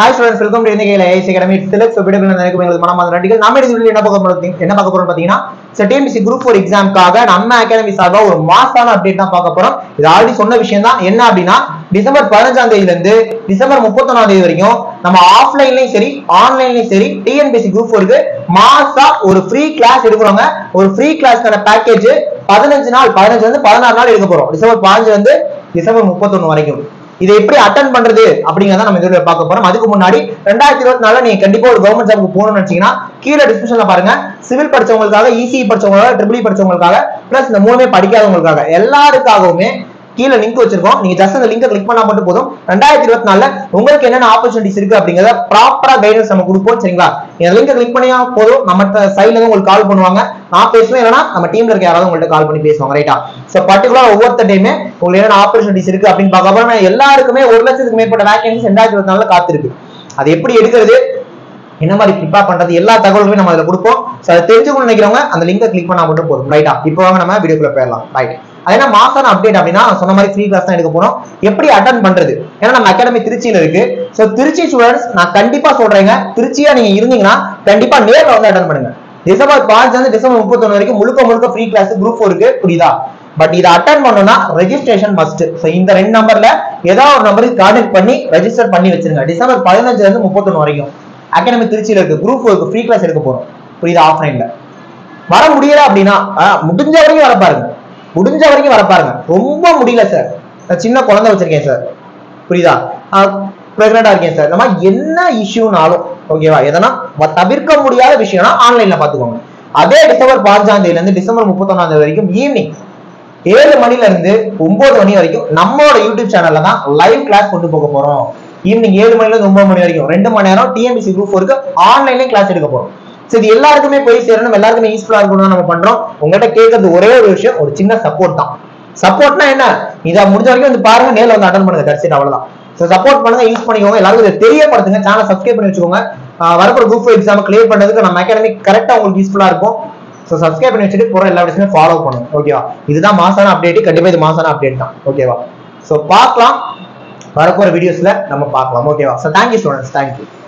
hi students welcome to இந்த கையில் IC academy சிலக்ஸ் விடுதலை நினைக்கும் எங்களுக்கு மனமாத நடிகள் நம்ம இந்த வீடியோ என்ன பார்க்க போறோம் என்ன பார்க்க போறோம் பார்த்தீங்கன்னா டிஎன்பிசி குரூப் ஃபோர் எக்ஸாம்க்காக நம்ம அகாடமி சார்பாக ஒரு மாசான அப்டேட் தான் பார்க்க போறோம் இது ஆல்ரெடி சொன்ன விஷயம் தான் என்ன அப்படின்னா டிசம்பர் பதினஞ்சாம் தேதியில இருந்து டிசம்பர் முப்பத்தொன்னாம் தேதி வரைக்கும் நம்ம ஆஃப்லைன்லயும் சரி ஆன்லைன்லயும் சரி டிஎன்பிசி குரூப் ஃபோருக்கு மாசா ஒரு ஃப்ரீ கிளாஸ் எடுக்கிறோங்க ஒரு ஃப்ரீ கிளாஸ்க்கான பேக்கேஜ் பதினஞ்சு நாள் பதினஞ்சு வந்து பதினாறு நாள் எடுக்க போறோம் டிசம்பர் பதினஞ்சு வந்து டிசம்பர் முப்பத்தொன்னு வரைக்கும் இதை எப்படி அட்டன் பண்றது அப்படிங்கறத நம்ம இதுல பார்க்க போறோம் அதுக்கு முன்னாடி ரெண்டாயிரத்தி இருபத்தி நாலுல நீங்க கண்டிப்பா ஒரு கவர்மெண்ட் ஜாப்க்கு போகணும்னு நினைச்சீங்கன்னா கீழே டிஸ்கிரிப்ஷன்ல பாருங்க சிவில் படிச்சவங்களுக்காக இசி படிச்சவங்களுக்காக ட்ரிபிள் படிச்சவங்களுக்காக பிளஸ் இந்த மூணுமே படிக்காதவங்களுக்காக எல்லாருக்காகவுமே கீழே லிங்க் வச்சிருக்கோம் நீங்க ஜஸ்ட் அந்த லிங்கை கிளிக் பண்ணா மட்டும் போதும் ரெண்டாயிரத்தி இருபத்தி நாலுல உங்களுக்கு என்னென்ன ஆப்பர்ச்சுனிட்டிஸ் இருக்கு அப்படிங்கறத ப்ராப்பரா கைடன்ஸ் நம்ம கொடுப்போம் சரிங்களா இந்த லிங்கை கிளிக் பண்ணியா போதும் நம்ம சைட்ல இருந்து உங்களுக்கு கால் பண்ணுவாங்க நான் பேசுவேன் இல்லைன்னா நம்ம டீம்ல இருக்க யாராவது உங்கள்ட்ட கால் பண்ணி பேசுவாங்க ரைட்டா சோ பர்டிகுலர் ஒவ்வொருத்த டைமே உங்களுக்கு என்னென்ன ஆப்பர்ச்சுனிட்டிஸ் இருக்கு அப்படின்னு பார்க்க போறோம் எல்லாருக்குமே ஒரு லட்சத்துக்கு மேற்பட்ட வேகன்சிஸ் ரெண்டாயிரத்தி இருபத்தி நாலுல காத்திருக்கு அது எப்படி எடுக்கிறது என்ன மாதிரி ப்ரிப்பேர் பண்றது எல்லா தகவலுமே நம்ம அதுல கொடுப்போம் ஸோ அதை தெரிஞ்சுக்கணும்னு நினைக்கிறவங்க அந்த லிங்கை கிளிக் பண்ணா மட்டும் போதும் ரைட்டா இப்போ வாங்க நம்ம வீடியோக்குள்ள போயிடலாம் ரைட் அது என்ன மாசான அப்டேட் அப்படின்னா நான் சொன்ன மாதிரி ஃப்ரீ கிளாஸ் தான் எடுக்க போறோம் எப்படி அட்டன் பண்றது ஏன்னா நம்ம அகாடமி திருச்சியில இருக்கு ஸோ திருச்சி ஸ்டூடெண்ட்ஸ் நான் கண்டிப்பா சொல்றேங்க திருச்சியா நீங்க இருந்தீங்கன்னா கண்டிப்பா நேர்ல வந்து அட்டன் பண்ணுங்க டிசம்பர் பாஞ்சு வந்து டிசம்பர் முப்பத்தொன்னு வரைக்கும் முழுக்க முழுக்க ஃப்ரீ கிளாஸ் குரூப் இருக்கு புரியுதா பட் இதை அட்டன் பண்ணணும்னா ரெஜிஸ்ட்ரேஷன் மஸ்ட் ஸோ இந்த ரெண்டு நம்பர்ல ஏதாவது ஒரு நம்பருக்கு கான்டாக்ட் பண்ணி ரெஜிஸ்டர் பண்ணி வச்சிருங்க டிசம்பர் பதினஞ்சுல இருந்து முப்பத்தொன்னு வரைக்கும் அகாடமி திருச்சியில இருக்கு குரூப் ஃபோருக்கு ஃப்ரீ கிளாஸ் எடுக்க போறோம் புரியுதா ஆஃப்லைன்ல வர முடியல அப்படின்னா ஆஹ், முடிஞ்ச வரைக்கும் வர பாருங்க முடிஞ்ச வரைக்கும் வர பாருங்க ரொம்ப முடியல சார் நான் சின்ன குழந்தை வச்சிருக்கேன் சார் புரியுதா பிரெக்னண்டா இருக்கேன் சார் இந்த மாதிரி என்ன இஷ்யூனாலும் ஓகேவா எதனா வ- தவிர்க்க முடியாத விஷயம்னா ஆன்லைன்ல பாத்துக்கோங்க அதே டிசம்பர் பாஞ்சாம் தேதியில இருந்து டிசம்பர் முப்பத்தொன்னாம் தேதி வரைக்கும் ஈவினிங் ஏழு மணில இருந்து ஒன்பது மணி வரைக்கும் நம்மளோட யூடியூப் சேனல்ல தான் லைவ் கிளாஸ் கொண்டு போக போறோம் ஈவினிங் ஏழு மணில இருந்து ஒன்பது மணி வரைக்கும் ரெண்டு மணி நேரம் டிஎம்பிசி குரூப் இருக்கு ஆன்லைன்லயும் கிளாஸ் எடுக்க போறோம் சரி இது எல்லாருக்குமே போய் சேரணும் எல்லாருக்குமே யூஸ்ஃபுல்லா இருக்கணும் நம்ம பண்றோம் உங்கள்கிட்ட கேட்கறது ஒரே ஒரு விஷயம் ஒரு சின்ன சப்போர்ட் தான் சப்போர்ட்னா என்ன இதை முடிஞ்ச வரைக்கும் வந்து பாருங்க நேர்ல வந்து அட்டன் பண்ணுங்க தட்ஸ் அவ்வளவுதான் ஸோ சப்போர்ட் பண்ணுங்க யூஸ் பண்ணிக்கோங்க எல்லாருக்கும் இதை தெரியப்படுத்துங்க சேனல் சப்ஸ்கிரைப் பண்ணி வச்சுக்கோங்க ஆஹ் வரப்போற குரூப் எக்ஸாம் கிளியர் பண்றதுக்கு நம்ம அகாடமிக் கரெக்டா உங்களுக்கு யூஸ்ஃபுல்லா இருக்கும் ஸோ சப்ஸ்கிரைப் பண்ணி வச்சுட்டு போற எல்லா விஷயமே ஃபாலோ பண்ணுங்க ஓகேவா இதுதான் மாசான அப்டேட் கண்டிப்பா இது மாசான அப்டேட் தான் ஓகேவா ஸோ பார்க்கலாம் வரப்போற வீடியோஸ்ல நம்ம பார்க்கலாம் ஓகேவா ஸோ தேங்க்யூ ஸ்டூடெண்ட்ஸ் தேங்க்யூ